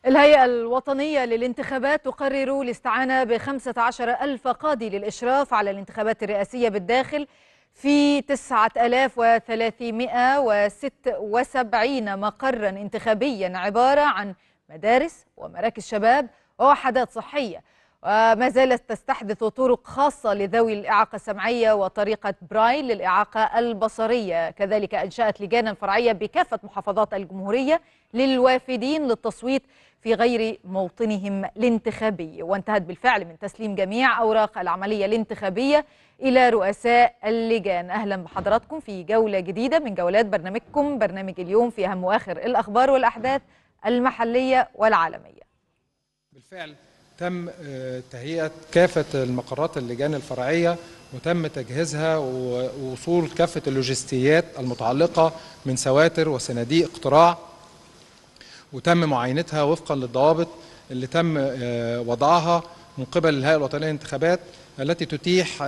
الهيئة الوطنية للانتخابات تقرر الاستعانة ب 15 ألف قاضي للإشراف على الانتخابات الرئاسية بالداخل في 9376 مقرا انتخابيا عبارة عن مدارس ومراكز شباب ووحدات صحية وما زالت تستحدث طرق خاصة لذوي الإعاقة السمعية وطريقة برايل للإعاقة البصرية كذلك أنشأت لجانا فرعية بكافة محافظات الجمهورية للوافدين للتصويت في غير موطنهم الانتخابي وانتهت بالفعل من تسليم جميع أوراق العملية الانتخابية إلى رؤساء اللجان أهلا بحضراتكم في جولة جديدة من جولات برنامجكم برنامج اليوم في أهم وآخر الأخبار والأحداث المحلية والعالمية بالفعل تم تهيئة كافة المقرات اللجان الفرعية وتم تجهيزها ووصول كافة اللوجستيات المتعلقة من سواتر وصناديق اقتراع وتم معاينتها وفقا للضوابط اللي تم وضعها من قبل الهيئة الوطنية للانتخابات التي تتيح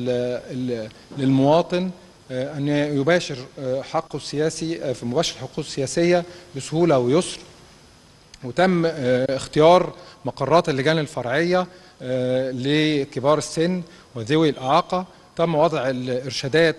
للمواطن أن يباشر حقه السياسي في مباشرة حقوقه السياسية بسهولة ويسر وتم اختيار مقرات اللجان الفرعية لكبار السن وذوي الإعاقة تم وضع الإرشادات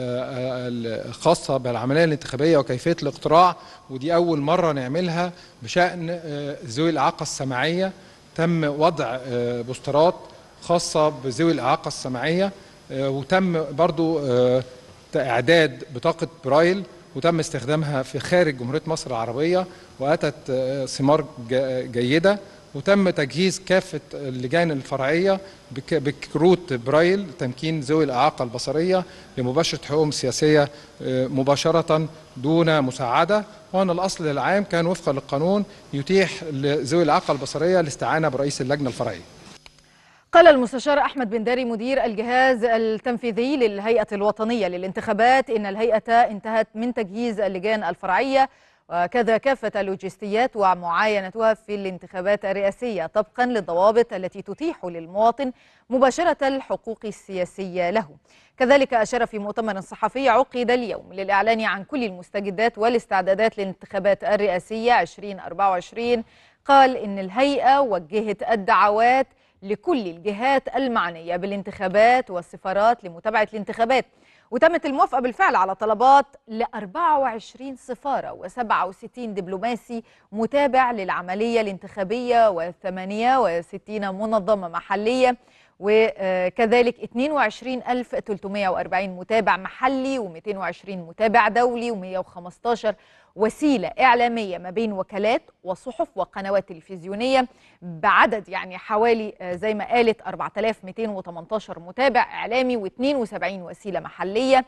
الخاصة بالعملية الانتخابية وكيفية الاقتراع ودي أول مرة نعملها بشأن ذوي الإعاقة السمعية تم وضع بوسترات خاصة بذوي الإعاقة السمعية وتم برضو إعداد بطاقة برايل وتم استخدامها في خارج جمهورية مصر العربية وأتت ثمار جيدة وتم تجهيز كافة اللجان الفرعية بكروت برايل تمكين ذوي الإعاقة البصرية لمباشرة حقوقهم السياسية مباشرة دون مساعدة وأن الأصل العام كان وفقا للقانون يتيح لذوي الإعاقة البصرية الاستعانة برئيس اللجنة الفرعية قال المستشار أحمد بن داري مدير الجهاز التنفيذي للهيئة الوطنية للانتخابات إن الهيئة انتهت من تجهيز اللجان الفرعية وكذا كافة اللوجستيات ومعاينتها في الانتخابات الرئاسية طبقا للضوابط التي تتيح للمواطن مباشرة الحقوق السياسية له كذلك أشار في مؤتمر صحفي عقد اليوم للإعلان عن كل المستجدات والاستعدادات للانتخابات الرئاسية 2024 قال إن الهيئة وجهت الدعوات لكل الجهات المعنية بالانتخابات والسفارات لمتابعة الانتخابات وتمت الموافقة بالفعل على طلبات ل 24 سفارة و67 دبلوماسي متابع للعملية الانتخابية و68 منظمة محلية وكذلك 22340 متابع محلي و220 متابع دولي و115 وسيلة إعلامية ما بين وكالات وصحف وقنوات تلفزيونية بعدد يعني حوالي زي ما قالت 4218 متابع إعلامي و72 وسيلة محلية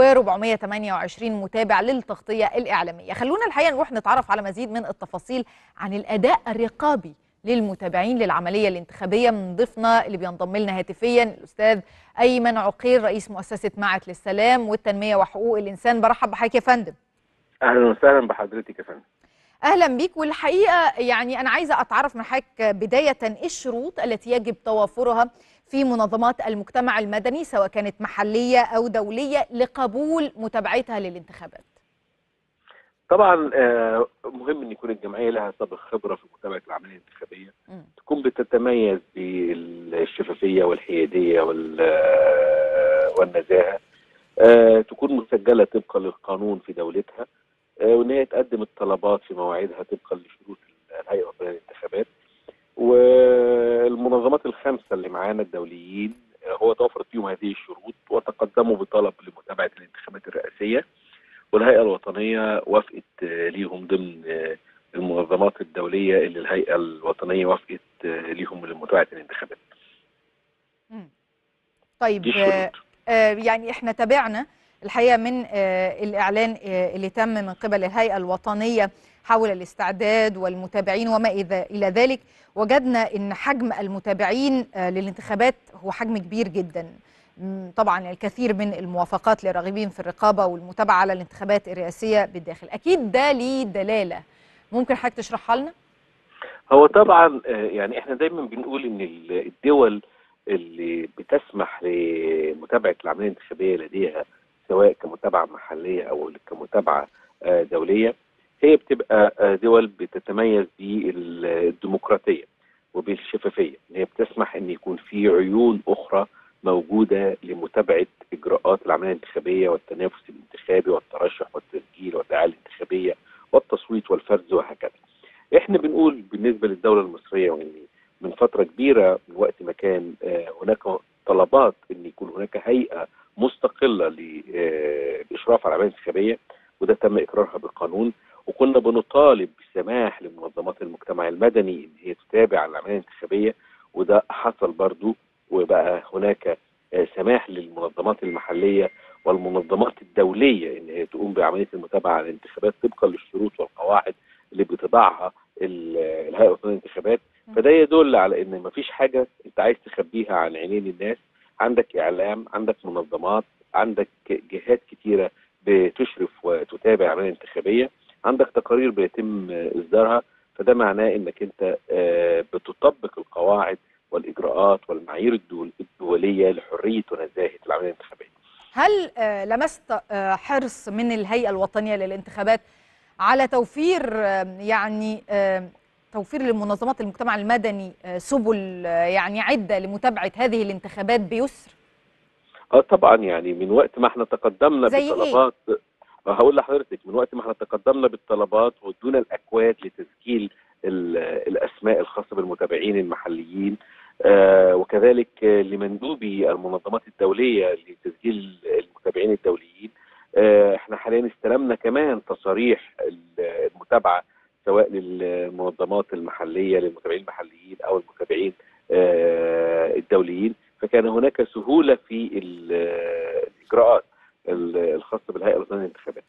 و428 متابع للتغطية الإعلامية خلونا الحقيقة نروح نتعرف على مزيد من التفاصيل عن الأداء الرقابي للمتابعين للعملية الانتخابية من ضيفنا اللي بينضم لنا هاتفيا الأستاذ أيمن عقيل رئيس مؤسسة معهد للسلام والتنمية وحقوق الإنسان برحب بحضرتك يا فندم اهلا وسهلا بحضرتك يا فندم اهلا بيك والحقيقه يعني انا عايزه اتعرف من حضرتك بدايه ايه الشروط التي يجب توافرها في منظمات المجتمع المدني سواء كانت محليه او دوليه لقبول متابعتها للانتخابات طبعا مهم ان يكون الجمعيه لها سابق خبره في متابعه العمليه الانتخابيه م. تكون بتتميز بالشفافيه والحياديه والنزاهه تكون مسجله طبقا للقانون في دولتها وان هي تقدم الطلبات في مواعيدها طبقا لشروط الهيئه الوطنيه للانتخابات والمنظمات الخمسه اللي معانا الدوليين هو توفرت فيهم هذه الشروط وتقدموا بطلب لمتابعه الانتخابات الرئاسيه والهيئه الوطنيه وافقت ليهم ضمن المنظمات الدوليه اللي الهيئه الوطنيه وافقت ليهم لمتابعه الانتخابات. طيب يعني احنا تابعنا الحقيقه من الاعلان اللي تم من قبل الهيئه الوطنيه حول الاستعداد والمتابعين وما الى ذلك وجدنا ان حجم المتابعين للانتخابات هو حجم كبير جدا طبعا الكثير من الموافقات للراغبين في الرقابه والمتابعه على الانتخابات الرئاسيه بالداخل اكيد ده ليه دلاله ممكن حضرتك تشرحها لنا هو طبعا يعني احنا دايما بنقول ان الدول اللي بتسمح لمتابعه العمليه الانتخابيه لديها سواء كمتابعه محليه او كمتابعه دوليه هي بتبقى آه، دول بتتميز بالديمقراطيه وبالشفافيه ان هي بتسمح ان يكون في عيون اخرى موجوده لمتابعه اجراءات العمليه الانتخابيه والتنافس الانتخابي والترشح والتسجيل والدعايه الانتخابيه والتصويت والفرز وهكذا. احنا بنقول بالنسبه للدوله المصريه وان من فتره كبيره من وقت ما كان آه، هناك طلبات ان يكون هناك هيئه مستقله للاشراف على العمليه الانتخابيه وده تم اقرارها بالقانون وكنا بنطالب بالسماح لمنظمات المجتمع المدني ان هي تتابع العمليه الانتخابيه وده حصل برضو وبقى هناك آه، سماح للمنظمات المحليه والمنظمات الدوليه ان هي تقوم بعمليه المتابعه على الانتخابات طبقا للشروط والقواعد اللي بتضعها ال- الهيئه الوطنيه للانتخابات فده يدل على ان مفيش حاجه انت عايز تخبيها عن عينين الناس عندك اعلام عندك منظمات عندك جهات كتيره بتشرف وتتابع العمليه الانتخابيه عندك تقارير بيتم اصدارها فده معناه انك انت آه، بتطبق القواعد والاجراءات والمعايير الدول- الدوليه لحريه ونزاهه العمليه الانتخابيه هل آه، لمست آه، حرص من الهيئة الوطنية للانتخابات على توفير آه، يعني آه، توفير لمنظمات المجتمع المدني آه، سبل آه، يعني عدة لمتابعة هذه الانتخابات بيسر؟ اه طبعا يعني من وقت ما احنا تقدمنا زي إيه؟ بطلبات آه، هقول لحضرتك من وقت ما احنا تقدمنا بالطلبات وادونا الاكواد لتسجيل ال- الاسماء الخاصه بالمتابعين المحليين آه وكذلك آه، لمندوبي المنظمات الدوليه لتسجيل المتابعين الدوليين آه احنا حاليا استلمنا كمان تصاريح ال- المتابعه سواء للمنظمات المحليه للمتابعين المحليين او المتابعين آه الدوليين فكان هناك سهوله في ال- الاجراءات ال- الخاصه بالهيئه الوطنيه للانتخابات.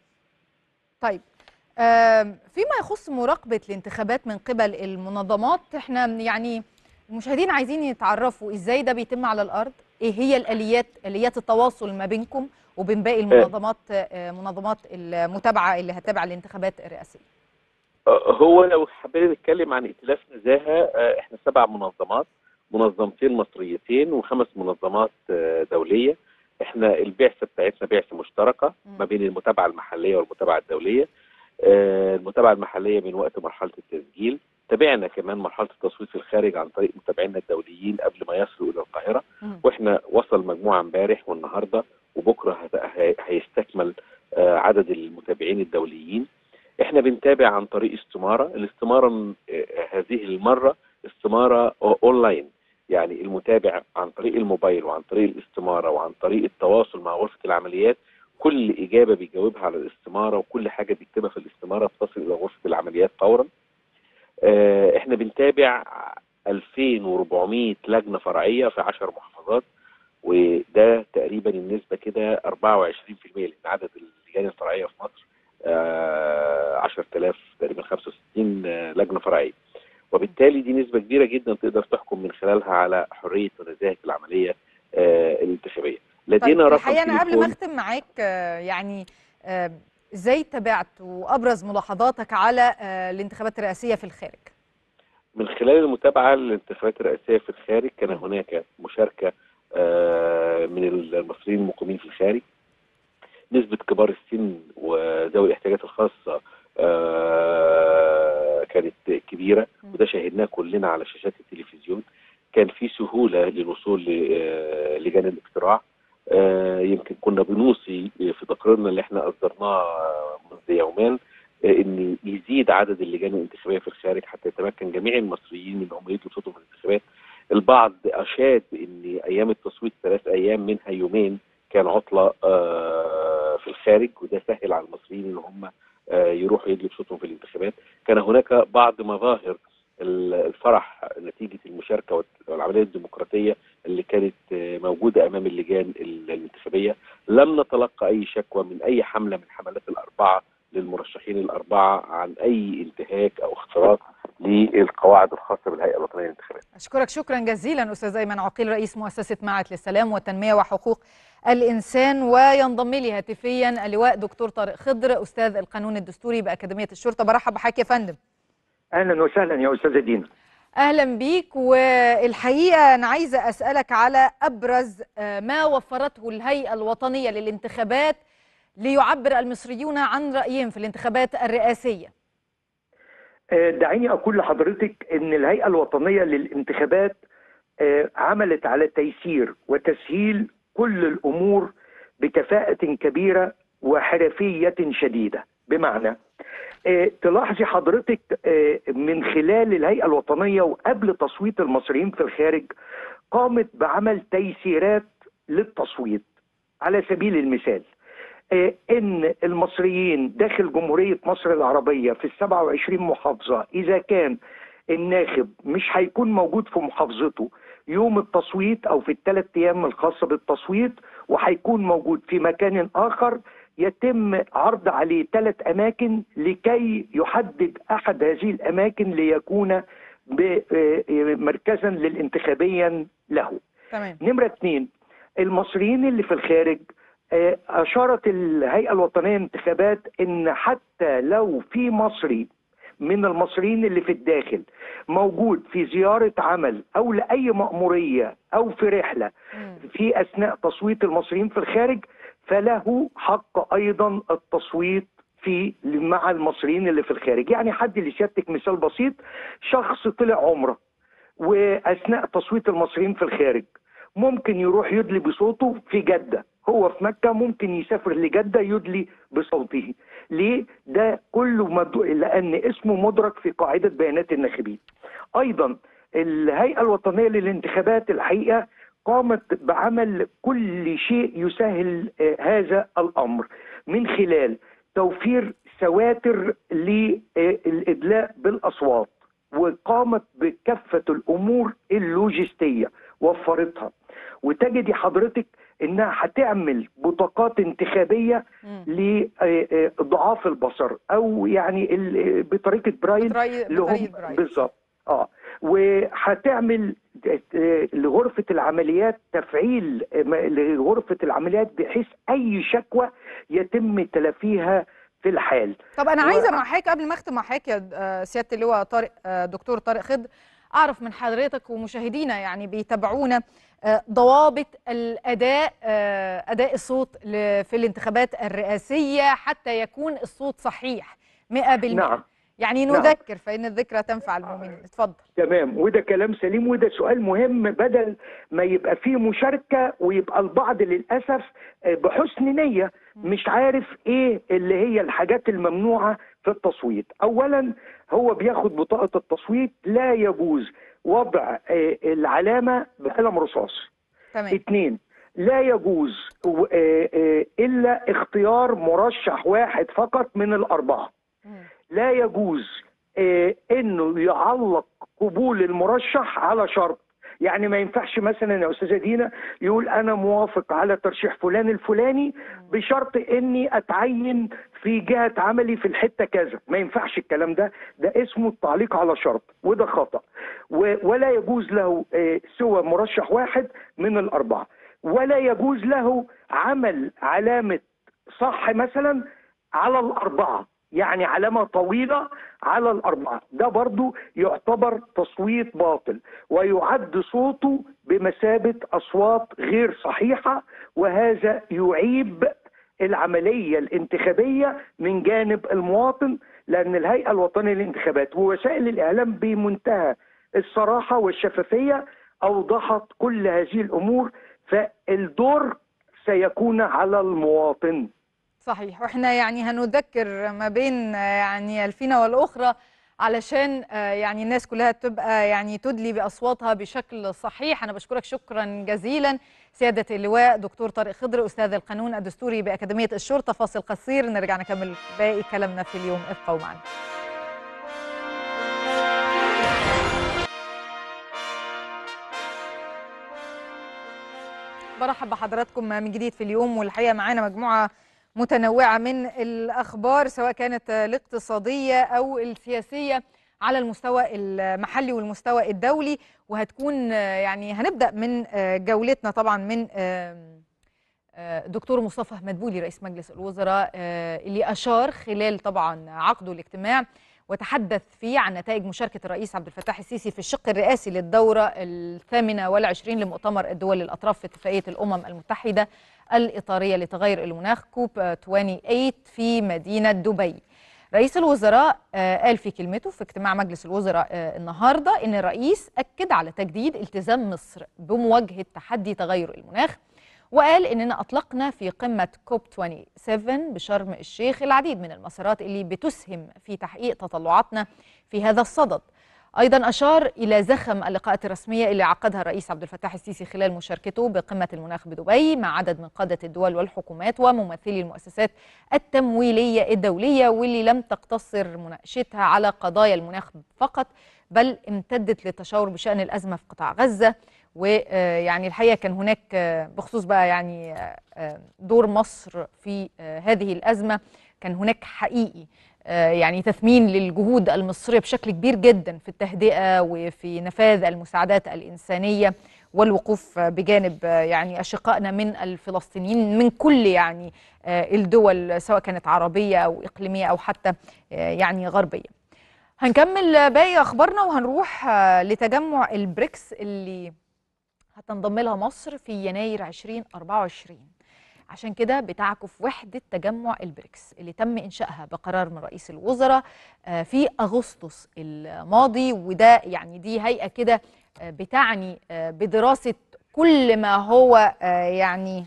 طيب آم، فيما يخص مراقبة الانتخابات من قبل المنظمات احنا يعني المشاهدين عايزين يتعرفوا ازاي ده بيتم على الارض ايه هي الاليات اليات التواصل ما بينكم وبين باقي المنظمات آه، منظمات المتابعة اللي هتتابع الانتخابات الرئاسية آه، هو لو حبينا نتكلم عن ائتلاف نزاهه آه، احنا سبع منظمات منظمتين مصريتين وخمس منظمات آه، دوليه احنا البعثه بتاعتنا بعثه مشتركه مم. ما بين المتابعه المحليه والمتابعه الدوليه آه، المتابعه المحليه من وقت مرحله التسجيل تابعنا كمان مرحله التصويت في الخارج عن طريق متابعينا الدوليين قبل ما يصلوا الى القاهره مم. واحنا وصل مجموعه امبارح والنهارده وبكره هت- هي- هيستكمل آه، عدد المتابعين الدوليين احنا بنتابع عن طريق استماره الاستماره م- آه، هذه المره استماره أو- اونلاين يعني المتابع عن طريق الموبايل وعن طريق الاستماره وعن طريق التواصل مع غرفه العمليات كل اجابه بيجاوبها على الاستماره وكل حاجه بيكتبها في الاستماره بتصل الى غرفه العمليات فورا آه، احنا بنتابع 2400 لجنه فرعيه في 10 محافظات وده تقريبا النسبه كده 24% لان عدد اللجان الفرعيه في مصر آه، 10000 تقريبا 65 آه، لجنه فرعيه وبالتالي دي نسبه كبيره جدا تقدر تحكم من خلالها على حريه ونزاهه العمليه آه، الانتخابيه طيب لدينا رقم الحقيقة أنا قبل ما تليفون أختم معاك آه، يعني آه، ازاي تابعت وأبرز ملاحظاتك على آه، الانتخابات الرئاسية في الخارج من خلال المتابعة للانتخابات الرئاسية في الخارج كان هناك مشاركة آه، من المصريين المقيمين في الخارج نسبة كبار السن وذوي الاحتياجات الخاصة آه، كانت كبيرة وده شاهدناه كلنا على شاشات التلفزيون كان في سهولة للوصول للجان الاقتراع آه، يمكن كنا بنوصي في تقريرنا اللي احنا أصدرناه منذ يومين ان يزيد عدد اللجان الانتخابيه في الخارج حتى يتمكن جميع المصريين ان هم يدوا صوتهم في الانتخابات. البعض اشاد بان ايام التصويت ثلاث ايام منها يومين كان عطله آه، في الخارج وده سهل على المصريين ان هم آه، يروحوا يدوا صوتهم في الانتخابات. كان هناك بعض مظاهر ال- الفرح نتيجه المشاركه والعمليه الديمقراطيه اللي كانت آه، موجوده امام اللجان الانتخابيه. لم نتلقى اي شكوى من اي حمله من حملات الاربعه للمرشحين الأربعة عن أي انتهاك أو اختراق للقواعد الخاصة بالهيئة الوطنية للانتخابات أشكرك شكرا جزيلا أستاذ أيمن عقيل رئيس مؤسسة معهد للسلام والتنمية وحقوق الإنسان وينضم لي هاتفيا اللواء دكتور طارق خضر أستاذ القانون الدستوري بأكاديمية الشرطة برحب بحضرتك يا فندم اهلا وسهلا يا استاذه دينا أهلا بيك والحقيقة أنا عايزة أسألك على أبرز آه، ما وفرته الهيئة الوطنية للانتخابات ليعبر المصريون عن رأيهم في الانتخابات الرئاسية آه، دعيني اقول لحضرتك ان الهيئه الوطنيه للانتخابات آه، عملت على تيسير وتسهيل كل الامور بكفاءه كبيره وحرفيه شديده بمعنى آه، تلاحظي حضرتك آه، من خلال الهيئه الوطنيه وقبل تصويت المصريين في الخارج قامت بعمل تيسيرات للتصويت على سبيل المثال آه، ان المصريين داخل جمهوريه مصر العربيه في ال 27 محافظه اذا كان الناخب مش هيكون موجود في محافظته يوم التصويت او في الثلاث ايام الخاصه بالتصويت وهيكون موجود في مكان اخر يتم عرض عليه ثلاث اماكن لكي يحدد احد هذه الاماكن ليكون ب- آه، آه، مركزا للانتخابيا له. تمام نمرة اثنين المصريين اللي في الخارج آه، أشارت الهيئة الوطنية للانتخابات إن حتى لو في مصري من المصريين اللي في الداخل موجود في زيارة عمل أو لأي مأمورية أو في رحلة مم. في أثناء تصويت المصريين في الخارج فله حق أيضا التصويت في مع المصريين اللي في الخارج يعني حد لسيادتك مثال بسيط شخص طلع عمره واثناء تصويت المصريين في الخارج ممكن يروح يدلي بصوته في جده هو في مكه ممكن يسافر لجده يدلي بصوته ليه ده كله مد... لان اسمه مدرك في قاعده بيانات الناخبين ايضا الهيئه الوطنيه للانتخابات الحقيقه قامت بعمل كل شيء يسهل آه، هذا الامر من خلال توفير سواتر للادلاء بالاصوات وقامت بكافه الامور اللوجستيه وفرتها وتجدي حضرتك انها هتعمل بطاقات انتخابيه مم. لضعاف البصر او يعني ال- بطريقه برايل بطريقة اللي هم بطريقة برايل. بالظبط اه وهتعمل آه، لغرفه العمليات تفعيل آه، م- لغرفه العمليات بحيث اي شكوى يتم تلافيها في الحال طب انا و- عايزه مع حضرتك قبل ما اختم مع حضرتك يا آه، سياده اللواء طارق آه، دكتور طارق خضر اعرف من حضرتك ومشاهدينا يعني بيتابعونا آه، ضوابط الاداء آه، اداء الصوت ل- في الانتخابات الرئاسيه حتى يكون الصوت صحيح 100% نعم. يعني نعم. نذكر فان الذكرى تنفع المؤمنين اتفضل تمام وده كلام سليم وده سؤال مهم بدل ما يبقى فيه مشاركة ويبقى البعض للأسف آه، بحسن نية مش عارف ايه اللي هي الحاجات الممنوعة في التصويت اولا هو بياخد بطاقة التصويت لا يجوز وضع آه، العلامة بقلم رصاص تمام اثنين لا يجوز و- آه، آه، الا اختيار مرشح واحد فقط من الاربعه مم. لا يجوز آه، انه يعلق قبول المرشح على شرط يعني ما ينفعش مثلا يا استاذه دينا يقول انا موافق على ترشيح فلان الفلاني بشرط اني اتعين في جهه عملي في الحته كذا ما ينفعش الكلام ده ده اسمه التعليق على شرط وده خطا و- ولا يجوز له آه، سوى مرشح واحد من الاربعه ولا يجوز له عمل علامه صح مثلا على الاربعه يعني علامة طويلة على الأربعة ده برضو يعتبر تصويت باطل ويعد صوته بمثابة أصوات غير صحيحة وهذا يعيب العملية الانتخابية من جانب المواطن لأن الهيئة الوطنية للانتخابات ووسائل الإعلام بمنتهى الصراحة والشفافية أوضحت كل هذه الأمور فالدور سيكون على المواطن صحيح واحنا يعني هنذكر ما بين آه، يعني الفينة والأخرى علشان آه، يعني الناس كلها تبقى يعني تدلي بأصواتها بشكل صحيح أنا بشكرك شكرا جزيلا سيادة اللواء دكتور طارق خضر أستاذ القانون الدستوري بأكاديمية الشرطة فاصل قصير نرجع نكمل باقي كلامنا في اليوم ابقوا معنا برحب بحضراتكم من جديد في اليوم والحقيقه معانا مجموعه متنوعه من الاخبار سواء كانت الاقتصاديه او السياسيه على المستوى المحلي والمستوى الدولي وهتكون يعني هنبدا من جولتنا طبعا من دكتور مصطفى مدبولي رئيس مجلس الوزراء اللي اشار خلال طبعا عقده الاجتماع وتحدث فيه عن نتائج مشاركة الرئيس عبد الفتاح السيسي في الشق الرئاسي للدورة الثامنة والعشرين لمؤتمر الدول الأطراف في اتفاقية الأمم المتحدة الإطارية لتغير المناخ كوب 28 في مدينة دبي رئيس الوزراء آه، قال في كلمته في اجتماع مجلس الوزراء آه، النهارده ان الرئيس اكد على تجديد التزام مصر بمواجهه تحدي تغير المناخ وقال اننا اطلقنا في قمه كوب 27 بشرم الشيخ العديد من المسارات اللي بتسهم في تحقيق تطلعاتنا في هذا الصدد ايضا اشار الى زخم اللقاءات الرسميه اللي عقدها الرئيس عبد الفتاح السيسي خلال مشاركته بقمه المناخ بدبي مع عدد من قاده الدول والحكومات وممثلي المؤسسات التمويليه الدوليه واللي لم تقتصر مناقشتها على قضايا المناخ فقط بل امتدت للتشاور بشان الازمه في قطاع غزه ويعني الحقيقه كان هناك آه، بخصوص بقى يعني آه، آه، دور مصر في آه، هذه الازمه كان هناك حقيقي آه، يعني تثمين للجهود المصريه بشكل كبير جدا في التهدئه وفي نفاذ المساعدات الانسانيه والوقوف آه، بجانب آه، يعني اشقائنا من الفلسطينيين من كل يعني آه، الدول سواء كانت عربيه او اقليميه او حتى آه، يعني غربيه. هنكمل آه، باقي اخبارنا وهنروح آه، لتجمع البريكس اللي هتنضم لها مصر في يناير 2024 عشان كده بتعكف وحدة تجمع البريكس اللي تم إنشائها بقرار من رئيس الوزراء آه، في أغسطس الماضي وده يعني دي هيئة كده آه، بتعني آه، بدراسة كل ما هو آه، يعني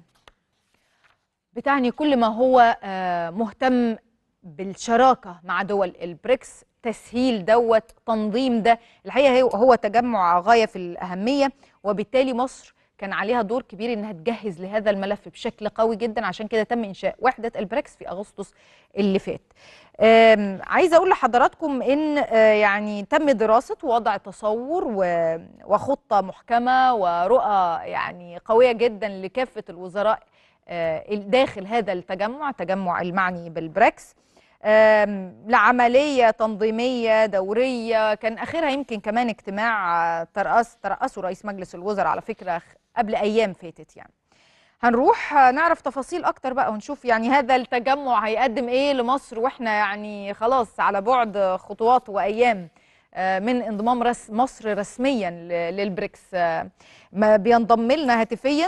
بتعني كل ما هو آه، مهتم بالشراكة مع دول البريكس تسهيل دوت تنظيم ده الحقيقة هو- هو تجمع غاية في الأهمية وبالتالي مصر كان عليها دور كبير انها تجهز لهذا الملف بشكل قوي جدا عشان كده تم انشاء وحده البريكس في اغسطس اللي فات. آم، عايزه اقول لحضراتكم ان آه، يعني تم دراسه ووضع تصور و- وخطه محكمه ورؤى يعني قويه جدا لكافه الوزراء آه، داخل هذا التجمع التجمع المعني بالبريكس آم، لعملية تنظيمية دورية كان آخرها يمكن كمان اجتماع آه، ترأس ترأسه رئيس مجلس الوزراء على فكرة خ- قبل أيام فاتت يعني هنروح آه، نعرف تفاصيل أكتر بقى ونشوف يعني هذا التجمع هيقدم إيه لمصر وإحنا يعني خلاص على بعد خطوات وأيام آه، من انضمام رس مصر رسميا ل- للبريكس آه، ما بينضم لنا هاتفيا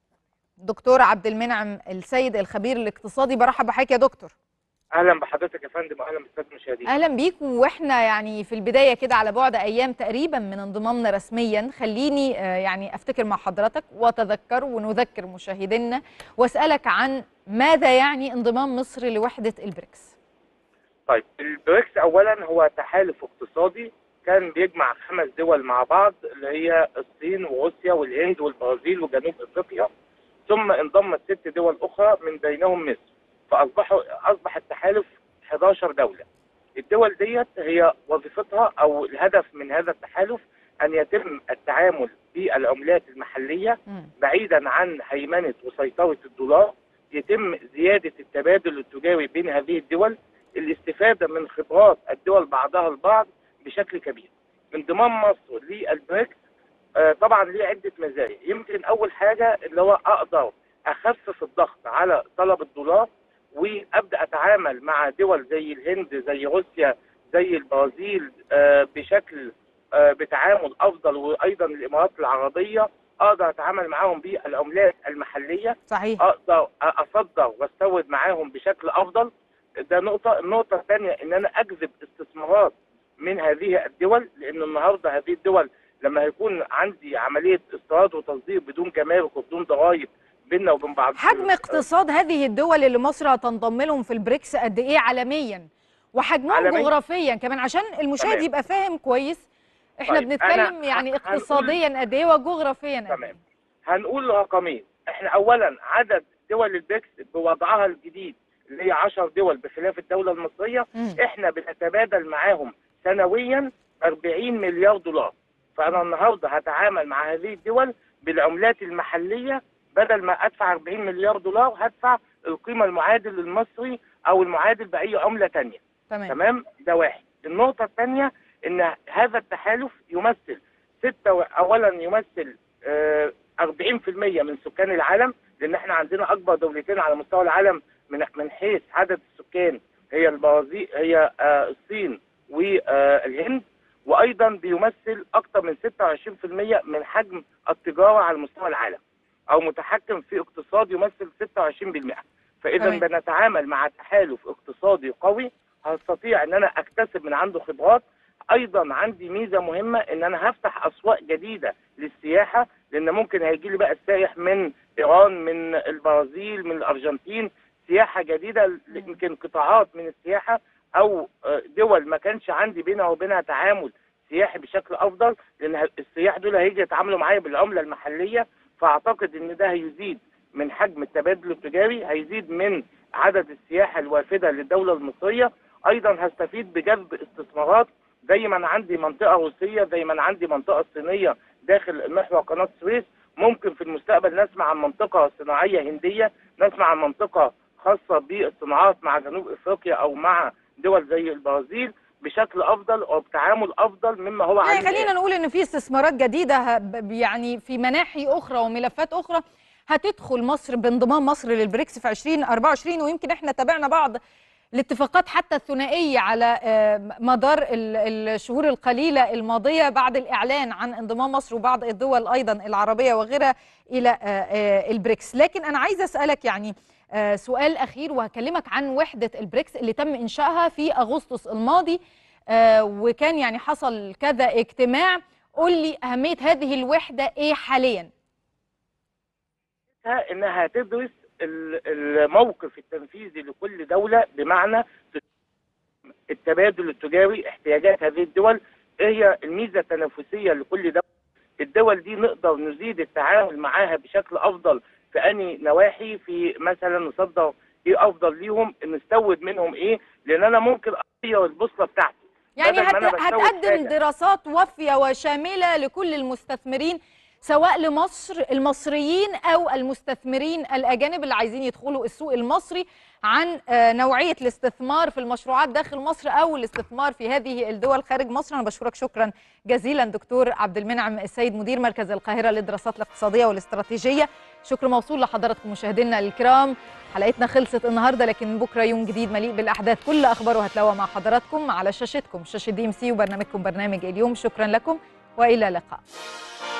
دكتور عبد المنعم السيد الخبير الاقتصادي برحب بحضرتك يا دكتور اهلا بحضرتك يا فندم واهلا بالساده المشاهدين اهلا بيك واحنا يعني في البدايه كده على بعد ايام تقريبا من انضمامنا رسميا خليني آه، يعني افتكر مع حضرتك واتذكر ونذكر مشاهدينا واسالك عن ماذا يعني انضمام مصر لوحده البريكس طيب البريكس اولا هو تحالف اقتصادي كان بيجمع خمس دول مع بعض اللي هي الصين وروسيا والهند والبرازيل وجنوب افريقيا ثم انضمت ست دول اخرى من بينهم مصر فاصبحوا اصبح التحالف 11 دوله الدول ديت هي وظيفتها او الهدف من هذا التحالف ان يتم التعامل بالعملات المحليه مم. بعيدا عن هيمنه وسيطره الدولار يتم زياده التبادل التجاري بين هذه الدول الاستفاده من خبرات الدول بعضها البعض بشكل كبير. انضمام مصر للبريكس آه، طبعا ليه عده مزايا، يمكن اول حاجه اللي هو اقدر اخفف الضغط على طلب الدولار وابدا اتعامل مع دول زي الهند زي روسيا زي البرازيل آه، بشكل آه، بتعامل افضل وايضا الامارات العربيه اقدر اتعامل معاهم بالعملات المحليه صحيح اقدر اصدر واستورد معاهم بشكل افضل ده نقطه النقطه الثانيه ان انا اجذب استثمارات من هذه الدول لان النهارده هذه الدول لما هيكون عندي عمليه استيراد وتصدير بدون جمارك وبدون ضرائب بيننا وبين بعض حجم اقتصاد هذه الدول اللي مصر هتنضم لهم في البريكس قد ايه عالميا وحجمهم عالميا. جغرافيا كمان عشان المشاهد تمام. يبقى فاهم كويس احنا طيب، بنتكلم أنا يعني ه- هنقول- اقتصاديا قد ايه وجغرافيا قد تمام. ايه هنقول رقمين احنا اولا عدد دول البريكس بوضعها الجديد اللي هي 10 دول بخلاف الدوله المصريه مم. احنا بنتبادل معاهم سنويا 40 مليار دولار فانا النهارده هتعامل مع هذه الدول بالعملات المحليه بدل ما ادفع 40 مليار دولار هدفع القيمه المعادل للمصري او المعادل باي عمله تانية تمام تمام ده واحد النقطة الثانية ان هذا التحالف يمثل ستة و- اولا يمثل آه، 40% من سكان العالم لان احنا عندنا اكبر دولتين على مستوى العالم من من حيث عدد السكان هي البرازيل هي آه، الصين والهند وايضا بيمثل اكثر من 26% من حجم التجاره على مستوى العالم او متحكم في اقتصاد يمثل 26% فاذا تمام. بنتعامل مع تحالف اقتصادي قوي هستطيع ان انا اكتسب من عنده خبرات ايضا عندي ميزه مهمه ان انا هفتح اسواق جديده للسياحه لان ممكن هيجي لي بقى السائح من ايران من البرازيل من الارجنتين سياحه جديده يمكن قطاعات من السياحه او آه، دول ما كانش عندي بينها وبينها تعامل سياحي بشكل افضل لان السياح دول هيجي يتعاملوا معايا بالعمله المحليه فاعتقد ان ده هيزيد من حجم التبادل التجاري هيزيد من عدد السياحه الوافده للدوله المصريه ايضا هستفيد بجذب استثمارات زي ما انا عندي منطقه روسيه زي ما انا عندي منطقه صينيه داخل محور قناه السويس ممكن في المستقبل نسمع عن منطقه صناعيه هنديه نسمع عن منطقه خاصه بالصناعات مع جنوب افريقيا او مع دول زي البرازيل بشكل افضل وبتعامل افضل مما هو يعني عليه خلينا نقول ان في استثمارات جديده ه- ب- يعني في مناحي اخرى وملفات اخرى هتدخل مصر بانضمام مصر للبريكس في 2024 ويمكن احنا تابعنا بعض الاتفاقات حتى الثنائيه على آه، مدار ال- الشهور القليله الماضيه بعد الاعلان عن انضمام مصر وبعض الدول ايضا العربيه وغيرها الى آه، آه، البريكس لكن انا عايزه اسالك يعني آه، سؤال اخير وهكلمك عن وحده البريكس اللي تم انشائها في اغسطس الماضي آه، وكان يعني حصل كذا اجتماع قول لي أهمية هذه الوحدة إيه حاليا انها تدرس ال- الموقف التنفيذي لكل دوله بمعنى التبادل التجاري احتياجات هذه الدول ايه هي الميزه التنافسيه لكل دوله الدول دي نقدر نزيد التعامل معاها بشكل افضل في اني نواحي في مثلا نصدر ايه افضل ليهم نستورد منهم ايه لان انا ممكن اغير البوصله بتاعتي يعني بدل ما هت... أنا بستورد هتقدم حاجة. دراسات وافية وشاملة لكل المستثمرين سواء لمصر المصريين أو المستثمرين الأجانب اللي عايزين يدخلوا السوق المصري عن آه، نوعية الاستثمار في المشروعات داخل مصر أو الاستثمار في هذه الدول خارج مصر أنا بشكرك شكرا جزيلا دكتور عبد المنعم السيد مدير مركز القاهرة للدراسات الاقتصادية والاستراتيجية شكر موصول لحضراتكم مشاهدينا الكرام حلقتنا خلصت النهارده لكن بكره يوم جديد مليء بالاحداث كل اخباره هتلاقوها مع حضراتكم على شاشتكم شاشه دي ام سي وبرنامجكم برنامج اليوم شكرا لكم والى اللقاء